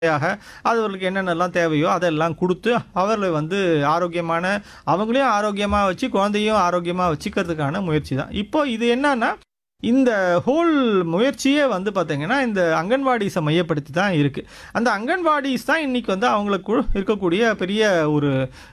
யாக அவர்களுக்கு என்னென்னலாம் தேவையோ அதெல்லாம் கொடுத்து அவர்களை வந்து ஆரோக்கியமான அவங்களையும் ஆரோக்கியமாக வச்சு குழந்தையும் ஆரோக்கியமாக வச்சுக்கிறதுக்கான முயற்சி தான் இப்போ இது என்னன்னா இந்த ஹோல் முயற்சியே வந்து பார்த்தீங்கன்னா இந்த அங்கன்வாடிஸை மையப்படுத்தி தான் இருக்குது அந்த அங்கன்வாடிஸ் தான் இன்றைக்கி வந்து அவங்களுக்கு இருக்கக்கூடிய பெரிய ஒரு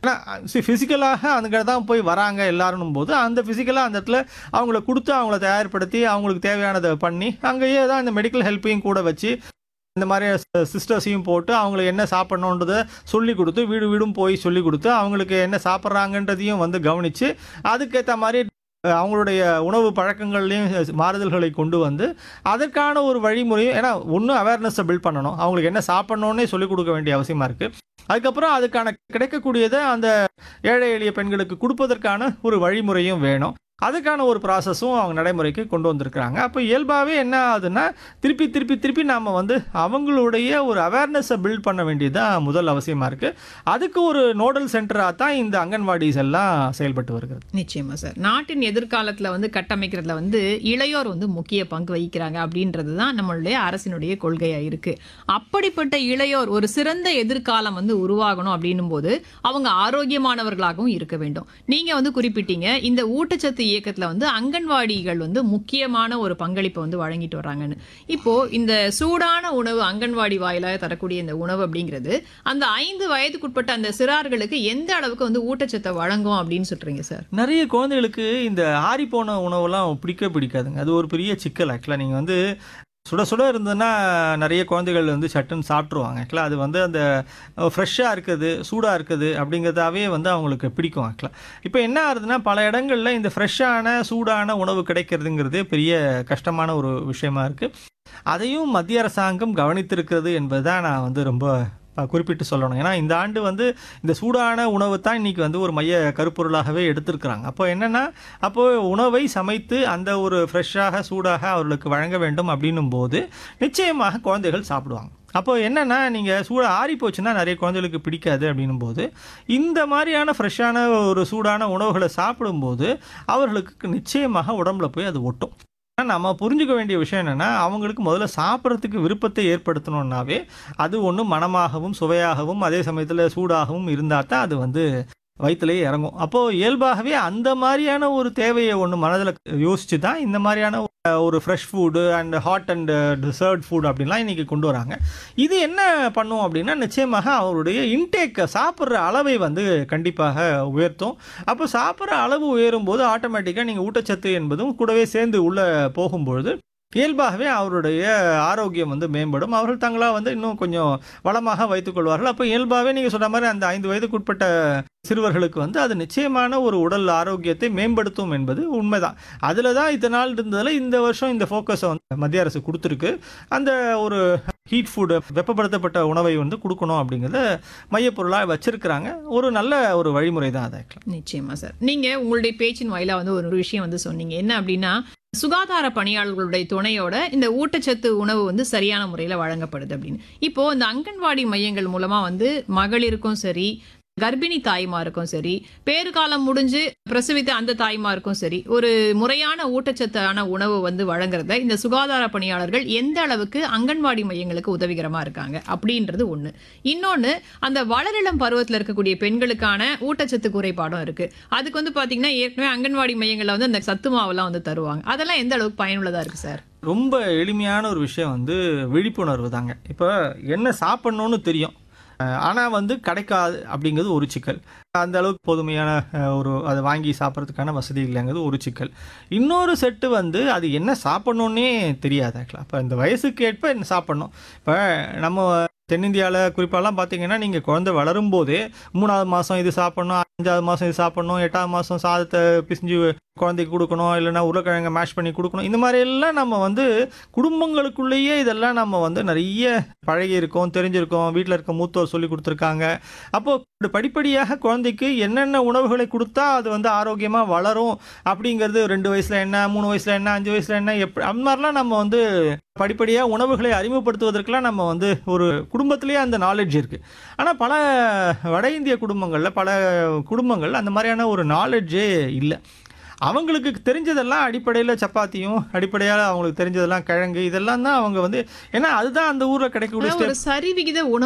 ஃபிசிக்கலாக அங்கே தான் போய் வராங்க எல்லாரும் போது அந்த ஃபிசிக்கலாக அந்த இடத்துல அவங்கள கொடுத்து அவங்கள தயார்படுத்தி அவங்களுக்கு தேவையானதை பண்ணி அங்கேயே தான் இந்த மெடிக்கல் ஹெல்ப்பையும் கூட வச்சு இந்த மாதிரி சிஸ்டர்ஸையும் போட்டு அவங்களுக்கு என்ன சாப்பிடணுன்றதை சொல்லி கொடுத்து வீடு வீடும் போய் சொல்லி கொடுத்து அவங்களுக்கு என்ன சாப்பிட்றாங்கன்றதையும் வந்து கவனித்து அதுக்கேற்ற மாதிரி அஹ், அவங்களுடைய உணவு பழக்கங்கள்லையும் மாறுதல்களை கொண்டு வந்து அதற்கான ஒரு வழிமுறையும் ஏன்னா ஒன்றும் அவேர்னஸை பில்ட் பண்ணணும் அவங்களுக்கு என்ன சாப்பிட்ணுன்னே சொல்லிக் கொடுக்க வேண்டிய அவசியமாக இருக்குது அதுக்கப்புறம் அதுக்கான கிடைக்கக்கூடியதை அந்த ஏழை எளிய பெண்களுக்கு கொடுப்பதற்கான ஒரு வழிமுறையும் வேணும் அதுக்கான ஒரு ப்ராசஸும் அவங்க நடைமுறைக்கு கொண்டு வந்திருக்கிறாங்க அப்போ இயல்பாகவே என்ன ஆகுதுன்னா திருப்பி திருப்பி திருப்பி நாம் வந்து அவங்களுடைய ஒரு அவேர்னஸை பில்ட் பண்ண வேண்டியது தான் முதல் அவசியமாக இருக்குது அதுக்கு ஒரு நோடல் சென்டராக தான் இந்த அங்கன்வாடிஸ் எல்லாம் செயல்பட்டு வருகிறது நிச்சயமா சார் நாட்டின் எதிர்காலத்துல வந்து கட்டமைக்கிறதுல வந்து இளையோர் வந்து முக்கிய பங்கு வகிக்கிறாங்க அப்படின்றது தான் நம்மளுடைய அரசினுடைய கொள்கையா இருக்கு அப்படிப்பட்ட இளையோர் ஒரு சிறந்த எதிர்காலம் வந்து உருவாகணும் அப்படின்னும் போது அவங்க ஆரோக்கியமானவர்களாகவும் இருக்க வேண்டும் நீங்க வந்து குறிப்பிட்டீங்க இந்த ஊட்டச்சத்து இயக்கத்துல வந்து அங்கன்வாடிகள் வந்து முக்கியமான ஒரு பங்களிப்பை வந்து வழங்கிட்டு வர்றாங்கன்னு இப்போ இந்த சூடான உணவு அங்கன்வாடி வாயிலாக தரக்கூடிய இந்த உணவு அப்படிங்கிறது அந்த ஐந்து வயதுக்குட்பட்ட அந்த சிறார்களுக்கு எந்த அளவுக்கு வந்து ஊட்டச்சத்தை வழங்கும் அப்படின்னு சொல்றீங்க சார் நிறைய குழந்தைகளுக்கு இந்த ஆறிப்போன உணவெல்லாம் பிடிக்க பிடிக்காதுங்க அது ஒரு பெரிய சிக்கல் ஆக்சுவலாக நீங்கள் வந்து சுட சுட இருந்ததுன்னா நிறைய குழந்தைகள் வந்து சட்டுன்னு சாப்பிட்ருவாங்க ஆக்சுவலாக அது வந்து அந்த ஃப்ரெஷ்ஷாக இருக்குது சூடாக இருக்குது அப்படிங்கிறதாவே வந்து அவங்களுக்கு பிடிக்கும் ஆக்சுவலாக இப்போ என்ன ஆகுதுன்னா பல இடங்களில் இந்த ஃப்ரெஷ்ஷான சூடான உணவு கிடைக்கிறதுங்கிறதே பெரிய கஷ்டமான ஒரு விஷயமா இருக்குது அதையும் மத்திய அரசாங்கம் கவனித்திருக்கிறது என்பது தான் நான் வந்து ரொம்ப அஹ், குறிப்பிட்டு சொல்லணும் ஏன்னா இந்த ஆண்டு வந்து இந்த சூடான உணவு தான் இன்னைக்கு வந்து ஒரு மைய கருப்பொருளாகவே எடுத்திருக்கிறாங்க அப்போ என்னன்னா அப்போ உணவை சமைத்து அந்த ஒரு ஃப்ரெஷ்ஷாக சூடாக அவர்களுக்கு வழங்க வேண்டும் அப்படின்னும் போது நிச்சயமாக குழந்தைகள் சாப்பிடுவாங்க அப்போ என்னன்னா நீங்கள் சூடாக ஆறி போச்சுன்னா நிறைய குழந்தைகளுக்கு பிடிக்காது அப்படின்னும் போது இந்த மாதிரியான ஃப்ரெஷ்ஷான ஒரு சூடான உணவுகளை சாப்பிடும்போது அவர்களுக்கு நிச்சயமாக உடம்புல போய் அது ஒட்டும் ஆனா, நம்ம புரிஞ்சுக்க வேண்டிய விஷயம் என்னன்னா அவங்களுக்கு முதல்ல சாப்பிட்றதுக்கு விருப்பத்தை ஏற்படுத்தணும்னாவே அது ஒன்று மனமாகவும் சுவையாகவும் அதே சமயத்தில் சூடாகவும் இருந்தால் தான் அது வந்து வயிற்றுலேயே இறங்கும் அப்போது இயல்பாகவே அந்த மாதிரியான ஒரு தேவையை ஒன்று மனதில் யோசிச்சு தான் இந்த மாதிரியான அஹ், ஒரு fresh food and hot and dessert food அப்படின்லாம் இன்றைக்கி கொண்டு வராங்க இது என்ன பண்ணும் அப்படின்னா நிச்சயமாக அவருடைய இன்டேக்கை சாப்பிட்ற அளவை வந்து கண்டிப்பாக உயர்த்தும் அப்போ சாப்பிட்ற அளவு உயரும் போது ஆட்டோமேட்டிக்காக நீங்கள் ஊட்டச்சத்து என்பதும் கூடவே சேர்ந்து உள்ளே போகும்பொழுது இயல்பாகவே அவருடைய ஆரோக்கியம் வந்து மேம்படும் அவர்கள் தங்களாக வந்து இன்னும் கொஞ்சம் வளமாக வைத்துக் கொள்வார்கள் அப்போ இயல்பாகவே நீங்கள் சொன்ன மாதிரி அந்த ஐந்து வயதுக்குட்பட்ட சிறுவர்களுக்கு வந்து அது நிச்சயமான ஒரு உடல் ஆரோக்கியத்தை மேம்படுத்தும் என்பது உண்மைதான் அதில் தான் இத்தனை நாள் இருந்ததில் இந்த வருஷம் இந்த ஃபோக்கஸை வந்து மத்திய அரசு கொடுத்துருக்கு அந்த ஒரு ஹீட் ஃபுட் வெப்பப்படுத்தப்பட்ட உணவை வந்து கொடுக்கணும் அப்படிங்கிறத மையப்பொருளாக வச்சிருக்கிறாங்க ஒரு நல்ல ஒரு வழிமுறை தான் அது actually. நிச்சயமா சார் நீங்க உங்களுடைய பேச்சின் வாயிலா வந்து ஒரு விஷயம் வந்து சொன்னீங்க என்ன அப்படின்னா சுகாதார பணியாளர்களுடைய துணையோட இந்த ஊட்டச்சத்து உணவு வந்து சரியான முறையில் வழங்கப்படுது அப்படின்னு இப்போ இந்த அங்கன்வாடி மையங்கள் மூலமா வந்து மகளிருக்கும் சரி கர்ப்பிணி தாய்மாருக்கும் சரி பேறுகாலம் முடிஞ்சு பிரசவித்த அந்த தாய்மாருக்கும் சரி ஒரு முறையான ஊட்டச்சத்தான உணவு வந்து வழங்குறத இந்த சுகாதார பணியாளர்கள் எந்த அளவுக்கு அங்கன்வாடி மையங்களுக்கு உதவிகரமா இருக்காங்க அப்படின்றது ஒண்ணு இன்னொன்னு அந்த வளரிளம் பருவத்தில் இருக்கக்கூடிய பெண்களுக்கான ஊட்டச்சத்து குறைபாடும் இருக்கு அதுக்கு வந்து பாத்தீங்கன்னா ஏற்கனவே அங்கன்வாடி மையங்கள்ல வந்து அந்த சத்து மாவெல்லாம் வந்து தருவாங்க அதெல்லாம் எந்த அளவுக்கு பயனுள்ளதா இருக்கு சார் ரொம்ப எளிமையான ஒரு விஷயம் வந்து விழிப்புணர்வு தாங்க இப்போ என்ன சாப்பிட்ணுன்னு தெரியும் ஆனால் வந்து கிடைக்காது அப்படிங்கிறது ஒரு சிக்கல் அந்த அளவுக்கு போதுமையான அஹ், ஒரு அதை வாங்கி சாப்பிட்றதுக்கான வசதி இல்லைங்கிறது ஒரு சிக்கல் இன்னொரு செட்டு வந்து அது என்ன சாப்பிட்ணுன்னே தெரியாது ஆக்சுவலாக இப்போ இந்த வயசுக்கு ஏற்ப என்ன சாப்பிட்ணும் இப்போ நம்ம தென்னிந்தியாவில் குறிப்பாலாம் பார்த்தீங்கன்னா நீங்கள் குழந்தை வளரும் போதே மூணாவது மாதம் இது சாப்பிட்ணும் அஞ்சாவது மாதம் இது சாப்பிட்ணும் எட்டாவது மாதம் சாதத்தை பிசிஞ்சு குழந்தைக்கு கொடுக்கணும் இல்லைன்னா உருளைக்கிழங்கை மேஷ் பண்ணி கொடுக்கணும் இந்த மாதிரி எல்லாம் நம்ம வந்து குடும்பங்களுக்குள்ளேயே இதெல்லாம் நம்ம வந்து நிறைய பழகி இருக்கோம் தெரிஞ்சிருக்கோம் வீட்டில் இருக்க மூத்தோர் சொல்லி கொடுத்துருக்காங்க அப்போ இப்படி படிப்படியாக குழந்தைக்கு என்னென்ன உணவுகளை கொடுத்தா அது வந்து ஆரோக்கியமாக வளரும் அப்படிங்கிறது ரெண்டு வயசில் என்ன மூணு வயசில் என்ன அஞ்சு வயசில் என்ன எப்படி அந்த மாதிரிலாம் நம்ம வந்து படிப்படியாக உணவுகளை அறிமுகப்படுத்துவதற்கெல்லாம் நம்ம வந்து ஒரு குடும்பத்திலேயே அந்த நாலேஜ் இருக்குது ஆனால் பல வட இந்திய குடும்பங்களில் பல குடும்பங்கள் அந்த மாதிரியான ஒரு நாலேஜே இல்லை அவங்களுக்கு தெரிஞ்சதெல்லாம் அடிப்படையில் சப்பாத்தியும் அடிப்படையாக அவங்களுக்கு தெரிஞ்சதெல்லாம் கிழங்கு இதெல்லாம் தான் அவங்க வந்து ஏன்னா அதுதான் அந்த ஊரில் கிடைக்கக்கூடிய அதாவது ஒரு சரிவிகித உணவு